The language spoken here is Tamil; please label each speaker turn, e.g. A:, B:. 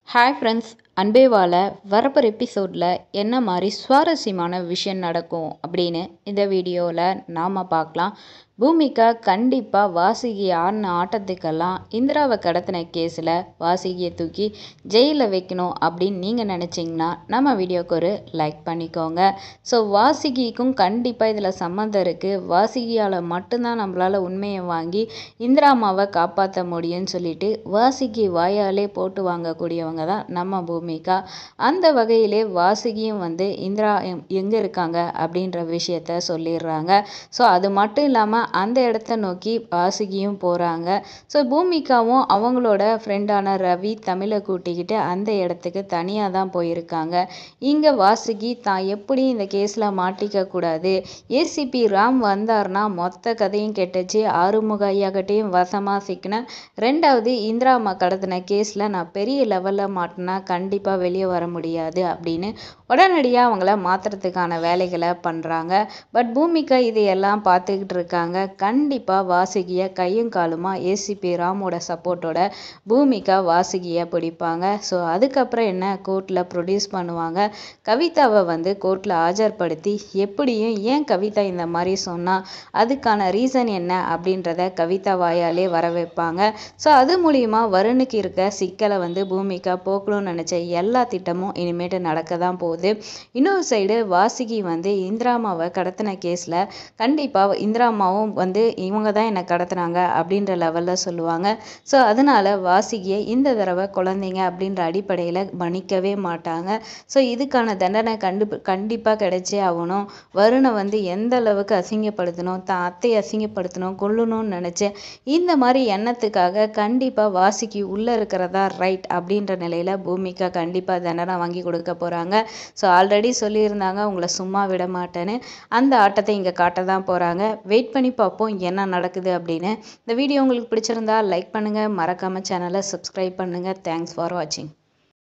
A: ஹாய் ஃப்ரெண்ட்ஸ் அன்பேவால வரப்போகிற எபிசோடில் என்ன மாதிரி சுவாரஸ்யமான விஷயம் நடக்கும் அப்படின்னு இந்த வீடியோவில் நாம் பார்க்கலாம் பூமிகா கண்டிப்பாக வாசுகி ஆடின ஆட்டத்துக்கெல்லாம் இந்திராவை கடத்தின கேஸில் வாசுகியை தூக்கி ஜெயிலில் வைக்கணும் அப்படின்னு நீங்கள் நினச்சிங்கன்னா நம்ம வீடியோக்கு ஒரு லைக் பண்ணிக்கோங்க ஸோ வாசுகிக்கும் கண்டிப்பாக இதில் சம்மந்தம் இருக்குது வாசுகியால் மட்டும்தான் நம்மளால் உண்மையை வாங்கி இந்திரா அம்மாவை காப்பாற்ற முடியும்னு சொல்லிட்டு வாசுகி வாயாலே போட்டு வாங்கக்கூடியவங்க தான் நம்ம பூமிகா அந்த வகையிலே வாசுகியும் வந்து இந்திரா எங்கே இருக்காங்க அப்படின்ற விஷயத்த சொல்லிடுறாங்க ஸோ அது மட்டும் இல்லாமல் அந்த இடத்த நோக்கி வாசுகியும் போகிறாங்க ஸோ பூமிகாவும் அவங்களோட ஃப்ரெண்டான ரவி தமிழை கூட்டிக்கிட்டு அந்த இடத்துக்கு தனியாக தான் போயிருக்காங்க இங்கே வாசுகி தான் எப்படி இந்த கேஸில் மாட்டிக்க கூடாது ஏசிபி ராம் வந்தார்னா மொத்த கதையும் கெட்டுச்சு ஆறுமுக ஐயாக்கிட்டையும் வசமாக சிக்கினேன் ரெண்டாவது இந்திரா அம்மா கடத்தின கேஸில் நான் பெரிய லெவலில் மாட்டினா கண்டிப்பாக வெளியே வர முடியாது அப்படின்னு உடனடியாக அவங்கள மாற்றுறதுக்கான வேலைகளை பண்ணுறாங்க பட் பூமிகா இதையெல்லாம் பார்த்துக்கிட்டு இருக்காங்க கண்டிப்பாக வாசுகியை கையும் காலுமா ஏசிபி ராமோட சப்போர்ட்டோட பூமிகா வாசுகியை பிடிப்பாங்க ஸோ அதுக்கப்புறம் என்ன கோர்ட்டில் ப்ரொடியூஸ் பண்ணுவாங்க கவிதாவை வந்து கோர்ட்டில் ஆஜர்படுத்தி எப்படியும் ஏன் கவிதா இந்த மாதிரி சொன்னால் அதுக்கான ரீசன் என்ன அப்படின்றத கவிதா வாயாலே வர வைப்பாங்க ஸோ அது மூலிமா வருணுக்கு இருக்க சிக்கலை வந்து பூமிகா போக்கணும்னு நினச்ச எல்லா திட்டமும் இனிமேட்டு நடக்க தான் போகுது இன்னொரு சைடு வாசுகி வந்து இந்திராமாவை கடத்தின கேஸில் கண்டிப்பாக இந்திராமாவும் வந்து இவங்க தான் என்னை கடத்துனாங்க அப்படின்ற லெவலில் சொல்லுவாங்க ஸோ அதனால் வாசுகியை இந்த தடவை குழந்தைங்க அப்படின்ற அடிப்படையில் மன்னிக்கவே மாட்டாங்க ஸோ இதுக்கான தண்டனை கண்டு கண்டிப்பாக கிடைச்சே ஆகணும் வருணை வந்து எந்த அளவுக்கு அசிங்கப்படுத்தணும் தான் அத்தை அசிங்கப்படுத்தணும் கொல்லணும்னு நினச்சேன் இந்த மாதிரி எண்ணத்துக்காக கண்டிப்பாக வாசிக்கு உள்ளே இருக்கிறதா ரைட் அப்படின்ற நிலையில் பூமிகா கண்டிப்பாக தண்டனை வாங்கி கொடுக்க போகிறாங்க ஸோ ஆல்ரெடி சொல்லியிருந்தாங்க உங்களை சும்மா விட மாட்டேன்னு அந்த ஆட்டத்தை இங்கே காட்ட தான் போகிறாங்க வெயிட் பண்ணி பார்ப்போம் என்ன நடக்குது அப்படின்னு இந்த வீடியோ உங்களுக்கு பிடிச்சிருந்தா லைக் பண்ணுங்கள் மறக்காமல் சேனலை சப்ஸ்கிரைப் பண்ணுங்கள் தேங்க்ஸ் ஃபார் வாட்சிங்